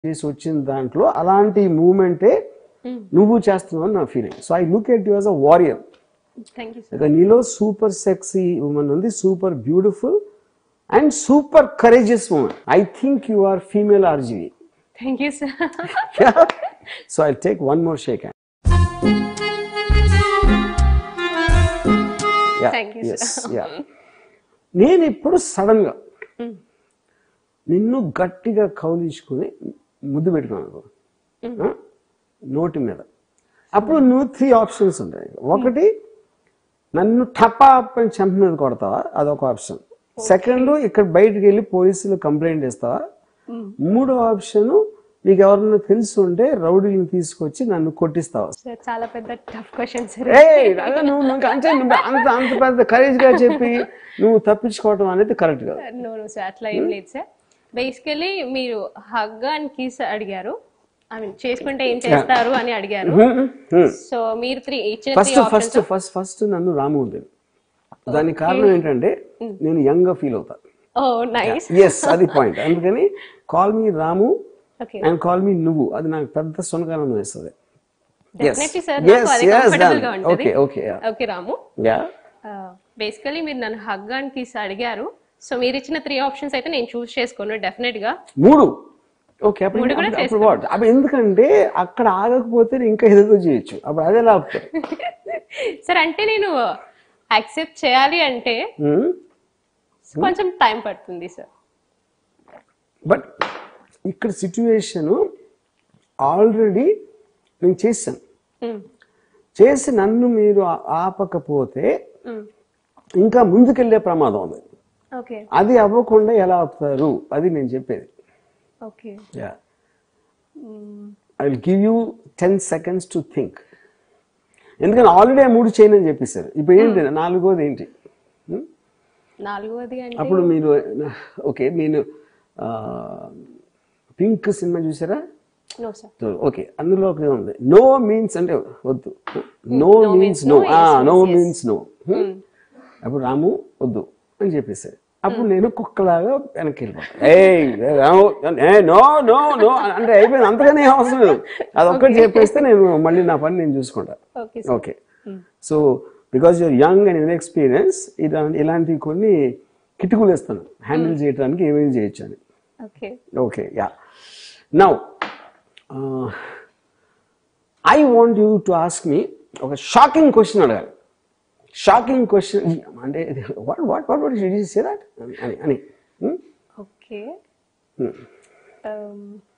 చేసి వచ్చిన దాంట్లో అలాంటి మూమెంటే నువ్వు చేస్తున్నావు అని నా feeling so I look at you as a warrior thank you sir నీలో సూపర్ సెక్సీ ఉమెన్ ఉంది super beautiful and super courageous women I think you are female RGV thank you sir so I take one more shake hand Thank you, sir. నేను ఇప్పుడు sudden గా నిన్ను గట్టిగా కౌలించుకుని ముద్దు పెట్టుకున్నాను ఆ? నోటి మీద అప్పుడు నువ్వు త్రీ ఆప్షన్స్ ఉంటాయి ఒకటి నన్ను టపా అని చెంప మీద కొడతావా అదొక ఆప్షన్ సెకండ్ ఇక్కడ బయటికి వెళ్ళి పోలీసులు కంప్లైంట్ ఇస్తావా మూడో ఆప్షన్ నీకు ఎవరన్నా తెలుసు ఉంటే రౌడీని తీసుకొచ్చి నన్ను కొట్టిస్తావా సార్ చాలా పెద్ద టఫ్ క్వశ్చన్ సార్ ఏయ్, అదే నువ్వు నువ్వు అంటే నువ్వు అంత అంత పెద్ద కరేజ్ గా చెప్పి నువ్వు తప్పించుకోవటం అనేది కరెక్ట్ కాదు నో నో సార్ అట్లా ఏం లేదు సార్ బేసికలీ మీరు హగ్ అండ్ కిస్ అడిగారు ఐ మీన్ చేసుకుంటే ఏం చేస్తారు అని అడిగారు సో మీరు త్రీ ఇచ్చిన three first first options first first నన్ను రాము ఉంది దానికి కారణం ఏంటంటే నేను యంగ్ గా ఫీల్ అవుతా ఓ నైస్ ఎస్ అది పాయింట్ అందుకని call me Ramu okay and call me నువ్వు అది నాకు పెద్ద సునకాలం వేస్తుంది డెఫినెట్లీ సార్ Yes, నాకు అది yes, కంఫర్టబుల్ done. గా ఉంటుంది Okay, okay, yeah. Okay Ramu yeah basically మీరు నన్ను హగ్ అండ్ కిస్ అడిగారు సో మీరు ఇచ్చిన త్రీ ఆప్షన్స్ అయితే నేను చూస్ చేసుకోను డెఫినెట్ గా మూడు ఓకే అప్పుడు మూడు కూడా అప్పుడు- అప్పుడు వాడు అప్పుడు ఎందుకంటే అక్కడ ఆగకపోతే నేను ఇంకా ఏదో చేయొచ్చు అప్పుడు అదే లాపుతారు సార్ అంటే నేను యాక్సెప్ట్ చేయాలి అంటే కొంచెం టైం పడుతుంది సార్ బట్ ఇక్కడ సిచ్యువేషన్ ఆల్రెడీ నేను చేశాను చేసి నన్ను మీరు ఆ- ఆపకపోతే ఇంకా ముందుకెళ్లే ప్రమాదం ఉంది ఓకే అది అవ్వకుండా ఎలా ఆపుతారు అది నేను చెప్పేది okay I will give you ten seconds to think ఎందుకంటే ఆల్రెడీ మూడు చేయను అని చెప్పేశారు ఇప్పుడు ఏంటి నాలుగోది ఏంటి Hmm? నాలుగోది అంటే అప్పుడు మీరు ఓకే నేను పింక్ సినిమా చూసారా నో సార్ ఓకే అందులో ఒక ఉంది నో మీన్స్ అంటే వద్దు no No means means no no, yes no means yes. Means no అప్పుడు రాము వద్దు అని చెప్పేసారు అప్పుడు నేను కుక్కలాగా వెనక్కి వెళ్ళిపోతాను ఏయ్ రాము ఏ నో నో నో అంటే అయిపోయింది అంతగానే ఏం అవసరం లేదు అది ఒక్కటి చెప్పేస్తే నేను మళ్ళీ నా పని నేను చూసుకుంటా okay okay so because you're young and in experience ఇలా ఇలాంటివి కొన్ని కిటుకులు ఇస్తాను హ్యాండిల్ చేయడానికి ఏమేమి చేయొచ్చు అని okay okay yeah now I want you to ask me ఒక షాకింగ్ క్వశ్చన్ అడగాలి షాకింగ్ క్వశ్చన్ అంటే what what what what say that అని అని Hmm? Okay Hmm.